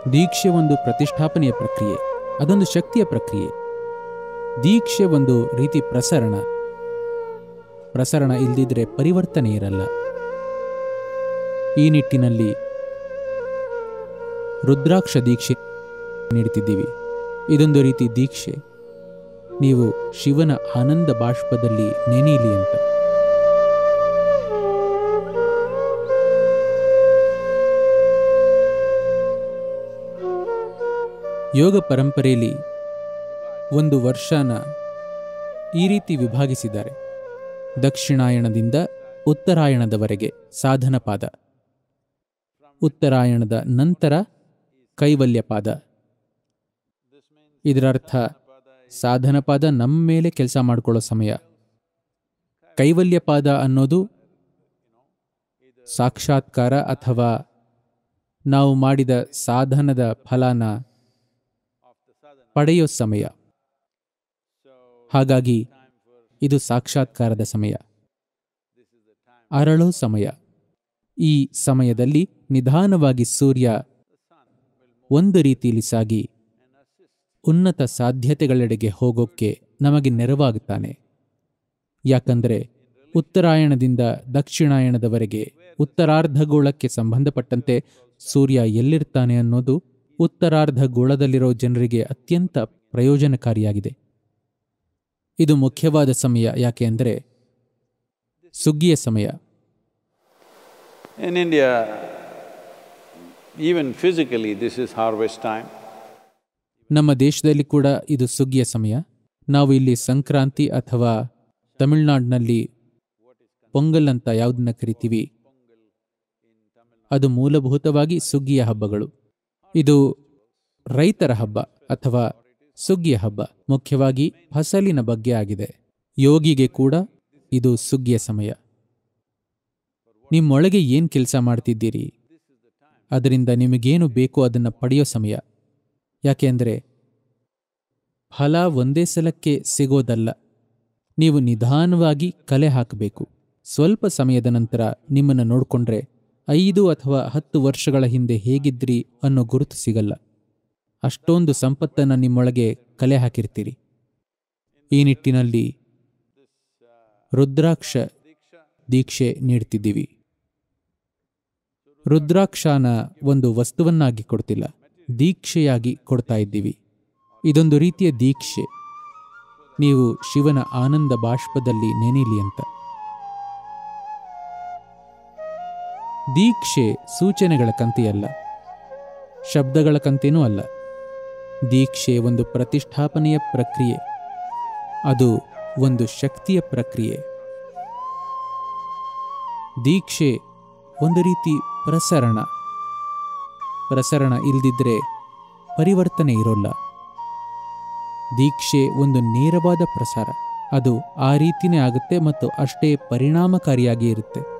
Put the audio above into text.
ದೀಕ್ಷೆ ಒಂದು ಪ್ರತಿಷ್ಠಾಪನೆಯ ಪ್ರಕ್ರಿಯೆ ಅದೊಂದು ಶಕ್ತಿಯ ಪ್ರಕ್ರಿಯೆ ದೀಕ್ಷೆ ಒಂದು ರೀತಿ ಪ್ರಸರಣ ಪ್ರಸರಣ ಇಲ್ದಿದ್ರೆ ಪರಿವರ್ತನೆ ಇರಲ್ಲ ಈ ನಿಟ್ಟಿನಲ್ಲಿ ರುದ್ರಾಕ್ಷ ದೀಕ್ಷೆ ನೀಡುತ್ತಿದ್ದೀವಿ ಇದೊಂದು ರೀತಿ ದೀಕ್ಷೆ ನೀವು ಶಿವನ ಆನಂದ ಬಾಷ್ಪದಲ್ಲಿ ನೆನೀಲಿ ಅಂತ ಯೋಗ ಪರಂಪರೆಯಲ್ಲಿ ಒಂದು ವರ್ಷನ ಈ ರೀತಿ ವಿಭಾಗಿಸಿದ್ದಾರೆ ದಕ್ಷಿಣಾಯಣದಿಂದ ಉತ್ತರಾಯಣದವರೆಗೆ ಸಾಧನ ಪಾದ ಉತ್ತರಾಯಣದ ನಂತರ ಕೈವಲ್ಯ ಪಾದ ಇದರರ್ಥ ಸಾಧನ ಪಾದ ನಮ್ಮ ಮೇಲೆ ಕೆಲಸ ಮಾಡಿಕೊಳ್ಳೋ ಸಮಯ ಕೈವಲ್ಯ ಪಾದ ಅನ್ನೋದು ಸಾಕ್ಷಾತ್ಕಾರ ಅಥವಾ ನಾವು ಮಾಡಿದ ಸಾಧನದ ಫಲನ ಪಡೆಯೋ ಸಮಯ ಹಾಗಾಗಿ ಇದು ಸಾಕ್ಷಾತ್ಕಾರದ ಸಮಯ ಅರಳೋ ಸಮಯ ಈ ಸಮಯದಲ್ಲಿ ನಿಧಾನವಾಗಿ ಸೂರ್ಯ ಒಂದು ರೀತಿಯಲ್ಲಿ ಸಾಗಿ ಉನ್ನತ ಸಾಧ್ಯತೆಗಳೆಡೆಗೆ ಹೋಗೋಕ್ಕೆ ನಮಗೆ ನೆರವಾಗುತ್ತಾನೆ ಯಾಕಂದರೆ ಉತ್ತರಾಯಣದಿಂದ ದಕ್ಷಿಣಾಯಣದವರೆಗೆ ಉತ್ತರಾರ್ಧಗೋಳಕ್ಕೆ ಸಂಬಂಧಪಟ್ಟಂತೆ ಸೂರ್ಯ ಎಲ್ಲಿರ್ತಾನೆ ಅನ್ನೋದು ಉತ್ತರಾರ್ಧಗೋಳದಲ್ಲಿರೋ ಜನರಿಗೆ ಅತ್ಯಂತ ಪ್ರಯೋಜನಕಾರಿಯಾಗಿದೆ ಇದು ಮುಖ್ಯವಾದ ಸಮಯ ಯಾಕೆ ಅಂದರೆ ಸುಗ್ಗಿಯ ಸಮಯ In India, even physically, this is harvest time. ನಮ್ಮ ದೇಶದಲ್ಲಿ ಕೂಡ ಇದು ಸುಗ್ಗಿಯ ಸಮಯ ನಾವು ಇಲ್ಲಿ ಸಂಕ್ರಾಂತಿ ಅಥವಾ ತಮಿಳುನಾಡಿನಲ್ಲಿ ಪೊಂಗಲ್ ಅಂತ ಯಾವುದನ್ನ ಕರಿತೀವಿ ಅದು ಮೂಲಭೂತವಾಗಿ ಸುಗ್ಗಿಯ ಹಬ್ಬಗಳು ಇದು ರೈತರ ಹಬ್ಬ ಅಥವಾ ಸುಗ್ಗಿಯ ಹಬ್ಬ ಮುಖ್ಯವಾಗಿ ಫಸಲಿನ ಬಗ್ಗೆ ಆಗಿದೆ ಯೋಗಿಗೆ ಕೂಡ ಇದು ಸುಗ್ಗಿಯ ಸಮಯ ನಿಮ್ಮೊಳಗೆ ಏನು ಕೆಲಸ ಮಾಡ್ತಿದ್ದೀರಿ ಅದರಿಂದ ನಿಮಗೇನು ಬೇಕೋ ಅದನ್ನು ಪಡೆಯೋ ಸಮಯ ಯಾಕೆ ಅಂದರೆ ಫಲ ಒಂದೇ ಸಲಕ್ಕೆ ಸಿಗೋದಲ್ಲ ನೀವು ನಿಧಾನವಾಗಿ ಕಲೆ ಹಾಕಬೇಕು ಸ್ವಲ್ಪ ಸಮಯದ ನಂತರ ನಿಮ್ಮನ್ನು ನೋಡಿಕೊಂಡ್ರೆ ಐದು ಅಥವಾ ಹತ್ತು ವರ್ಷಗಳ ಹಿಂದೆ ಹೇಗಿದ್ರಿ ಅನ್ನೋ ಗುರುತು ಸಿಗಲ್ಲ ಅಷ್ಟೊಂದು ಸಂಪತ್ತನ್ನು ನಿಮ್ಮೊಳಗೆ ಕಲೆ ಹಾಕಿರ್ತೀರಿ ಈ ನಿಟ್ಟಿನಲ್ಲಿ ರುದ್ರಾಕ್ಷ ದೀಕ್ಷೆ ನೀಡ್ತಿದ್ದೀವಿ ರುದ್ರಾಕ್ಷನ ಒಂದು ವಸ್ತುವನ್ನಾಗಿ ಕೊಡ್ತಿಲ್ಲ ದೀಕ್ಷೆಯಾಗಿ ಕೊಡ್ತಾ ಇದ್ದೀವಿ ಇದೊಂದು ರೀತಿಯ ದೀಕ್ಷೆ ನೀವು ಶಿವನ ಆನಂದ ಬಾಷ್ಪದಲ್ಲಿ ನೆನೀಲಿ ಅಂತ ದೀಕ್ಷೆ ಸೂಚನೆಗಳ ಕಂತೆಯಲ್ಲ ಶಬ್ದಗಳ ಕಂತೆನೂ ಅಲ್ಲ ದೀಕ್ಷೆ ಒಂದು ಪ್ರತಿಷ್ಠಾಪನೆಯ ಪ್ರಕ್ರಿಯೆ ಅದು ಒಂದು ಶಕ್ತಿಯ ಪ್ರಕ್ರಿಯೆ ದೀಕ್ಷೆ ಒಂದು ರೀತಿ ಪ್ರಸರಣ ಪ್ರಸರಣ ಇಲ್ದಿದ್ರೆ ಪರಿವರ್ತನೆ ಇರೋಲ್ಲ ದೀಕ್ಷೆ ಒಂದು ನೇರವಾದ ಪ್ರಸಾರ ಅದು ಆ ರೀತಿನೇ ಆಗುತ್ತೆ ಮತ್ತು ಅಷ್ಟೇ ಪರಿಣಾಮಕಾರಿಯಾಗಿ ಇರುತ್ತೆ